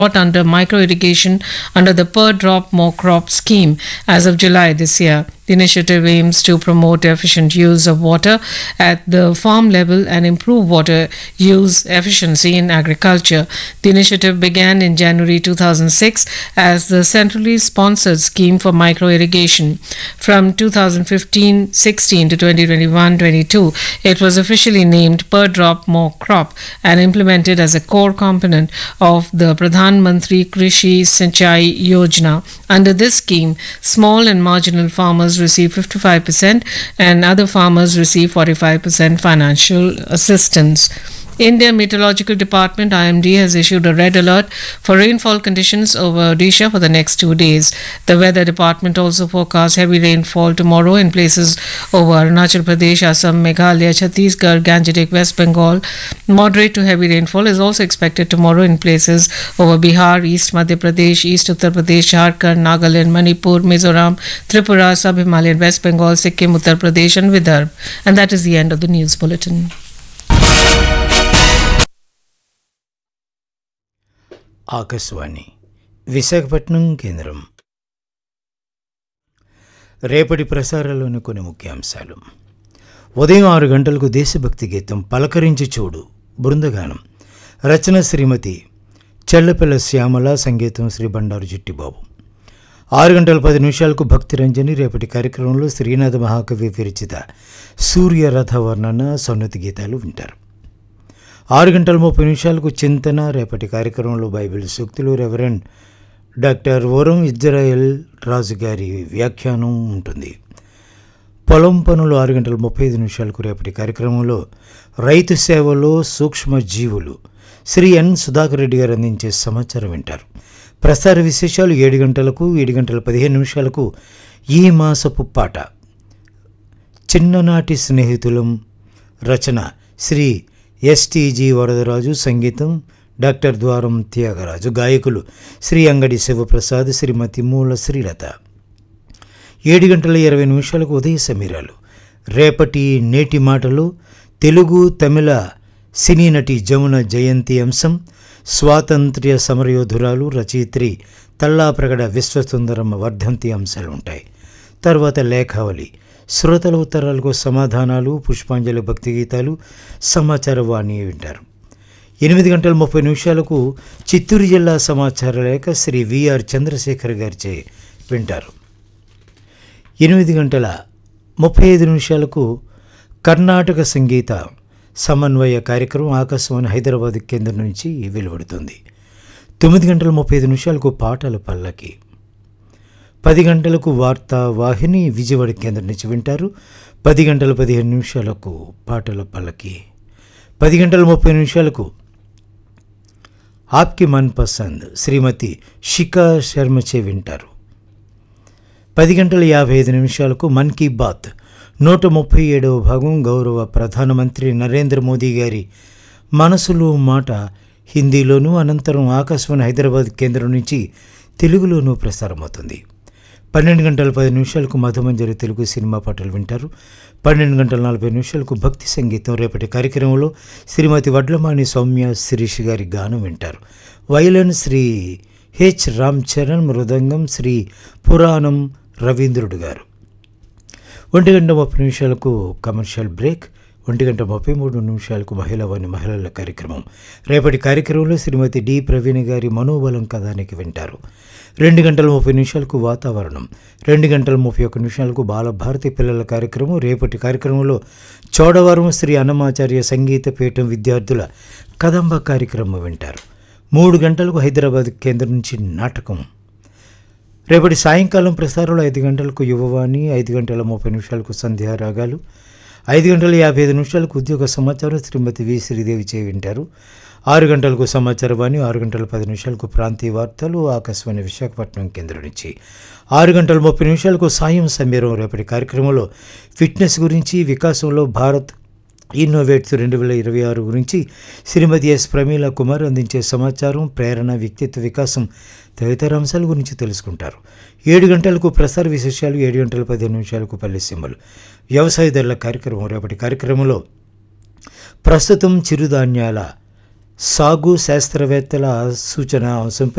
brought under micro irrigation under the per drop more crop scheme as of July this year. The initiative aims to promote efficient use of water at the farm level and improve water use efficiency in agriculture. The initiative began in January 2006 as the centrally sponsored scheme for micro irrigation. From 2015 16 to 2021 22, it was officially named Per Drop More Crop and implemented as a core component of the Pradhan Mantri Krishi Sinchai Yojana. Under this scheme, small and marginal farmers receive 55% and other farmers receive 45% financial assistance. India Meteorological Department IMD has issued a red alert for rainfall conditions over Odisha for the next two days. The weather department also forecasts heavy rainfall tomorrow in places over Arunachal Pradesh, Assam, Meghalaya, Chhattisgarh, Gangetic, West Bengal. Moderate to heavy rainfall is also expected tomorrow in places over Bihar, East Madhya Pradesh, East Uttar Pradesh, Jharkhand, Nagaland, Manipur, Mizoram, Tripura, Sub-Himalayan, West Bengal, Sikkim, Uttar Pradesh and Vidarbh. And that is the end of the news bulletin. Akashvani Visakhapatnam కేంద్రం రేపటి ప్రసారాల్లోని కొన్ని ముఖ్యాంశాలు ఉదయం ఆరు గంటలకు దేశభక్తి గీతం పలకరించి చూడు బృందగానం రచన శ్రీమతి చెల్లపిల్ల శ్యామల సంగీతం శ్రీ బండారు చిట్టిబాబు ఆరు గంటల పది నిమిషాలకు భక్తి రంజని రేపటి కార్యక్రమంలో శ్రీనాథ మహాకవి విరచిత సూర్య రథ వర్ణన సన్నతి గీతాలు వింటారు ఆరు గంటల ముప్పై నిమిషాలకు చింతన రేపటి కార్యక్రమంలో బైబిల్ సూక్తులు రెవరెండ్ డాక్టర్ వరం ఇజ్రాయెల్ రాజు గారి వ్యాఖ్యానం ఉంటుంది పొలం పనులు ఆరు గంటల ముప్పై ఐదు నిమిషాలకు రేపటి కార్యక్రమంలో రైతు సేవలో సూక్ష్మ జీవులు శ్రీ ఎన్ సుధాకర్ రెడ్డి గారు అందించే సమాచారం వింటారు ప్రసార విశేషాలు ఏడు గంటలకు ఏడు గంటల పదిహేను నిమిషాలకు ఈ మాసపు పాట చిన్ననాటి స్నేహితులం రచన శ్రీ ఎస్టీజీ వరదరాజు సంగీతం డాక్టర్ ద్వారం త్యాగరాజు గాయకులు శ్రీ అంగడి శివప్రసాద్ శ్రీమతి మూల శ్రీలత ఏడు గంటల ఇరవై నిమిషాలకు ఉదయ సమీరాలు రేపటి నేటి మాటలు తెలుగు తమిళ సినీ నటి జమున జయంతి అంశం స్వాతంత్ర్య సమరయోధురాలు రచయిత్రి తల్లాప్రగడ విశ్వసుందరమ్మ వర్ధంతి అంశాలు ఉంటాయి తర్వాత లేఖావళి శ్రోతల ఉత్తరాలకు సమాధానాలు పుష్పాంజలి భక్తి గీతాలు సమాచార వాణి వింటారు ఎనిమిది గంటల ముప్పై నిమిషాలకు చిత్తూరు జిల్లా సమాచార లేఖ శ్రీ విఆర్ చంద్రశేఖర్ గారిచే వింటారు ఎనిమిది గంటల ముప్పై ఐదు నిమిషాలకు కర్ణాటక సంగీత సమన్వయ కార్యక్రమం ఆకాశవాణి హైదరాబాద్ కేంద్రం నుంచి వెలువడుతుంది తొమ్మిది గంటల ముప్పై ఐదు నిమిషాలకు పాటల పల్లకి పది గంటలకు వార్తా వాహిని విజయవాడ కేంద్రం నుంచి వింటారు పది గంటల పదిహేను నిమిషాలకు పాటల పల్లకి పది గంటల ముప్పై నిమిషాలకు ఆప్కి మన్ పసంద్ శ్రీమతి షికా శర్మచే వింటారు పది గంటల యాభై ఐదు నిమిషాలకు మన్ కీ బాత్ నూట ముప్పై ఏడవ భాగం గౌరవ ప్రధానమంత్రి నరేంద్ర మోదీ గారి మనసులో మాట హిందీలోనూ అనంతరం ఆకాశవాణి హైదరాబాద్ కేంద్రం నుంచి తెలుగులోనూ ప్రసారమవుతుంది పన్నెండు గంటల పది నిమిషాలకు మధుమంజరి తెలుగు సినిమా పాటలు వింటారు పన్నెండు గంటల నలభై నిమిషాలకు భక్తి సంగీతం రేపటి కార్యక్రమంలో శ్రీమతి వడ్లమాణి సౌమ్య శిరీష్ గారి గానం వింటారు వైలన్ శ్రీ హెచ్ రామ్ చరణ్ మృదంగం శ్రీ పురాణం రవీంద్రుడు గారు ఒంటి గంట ముప్పై నిమిషాలకు కమర్షియల్ బ్రేక్ ఒంటి గంట ముప్పై మూడు నిమిషాలకు మహిళవాణి మహిళల కార్యక్రమం రేపటి కార్యక్రమంలో శ్రీమతి డి ప్రవీణ్ గారి మనోబలం కథానికి వింటారు రెండు గంటల ముప్పై నిమిషాలకు వాతావరణం రెండు గంటల ముప్పై ఒక్క నిమిషాలకు బాలభారతి పిల్లల కార్యక్రమం రేపటి కార్యక్రమంలో చోడవరం శ్రీ అన్నమాచార్య సంగీత పీఠం విద్యార్థుల కదంబ కార్యక్రమం వింటారు మూడు గంటలకు హైదరాబాద్ కేంద్రం నుంచి నాటకం రేపటి సాయంకాలం ప్రసారంలో ఐదు గంటలకు యువవాణి ఐదు గంటల ముప్పై నిమిషాలకు సంధ్యారాగాలు ఐదు గంటల యాభై ఐదు నిమిషాలకు ఉద్యోగ సమాచారం శ్రీమతి వి శ్రీదేవి చే వింటారు ఆరు గంటలకు సమాచార వాణి ఆరు గంటల పది నిమిషాలకు ప్రాంతీయ వార్తలు ఆకాశవాణి విశాఖపట్నం కేంద్రం నుంచి ఆరు గంటల ముప్పై నిమిషాలకు సాయం సమీరం రేపటి కార్యక్రమంలో ఫిట్నెస్ గురించి వికాసంలో భారత్ ఇన్నోవేట్స్ రెండు వేల ఇరవై ఆరు గురించి శ్రీమతి ఎస్ ప్రమీల కుమార్ అందించే సమాచారం ప్రేరణ వ్యక్తిత్వ వికాసం తదితర అంశాల గురించి తెలుసుకుంటారు ఏడు గంటలకు ప్రసార విశేషాలు ఏడు గంటల పదిహేను నిమిషాలకు పల్లె సింబలు వ్యవసాయదారుల కార్యక్రమం రేపటి కార్యక్రమంలో ప్రస్తుతం చిరుధాన్యాల సాగు శాస్త్రవేత్తల సూచన అంశంపై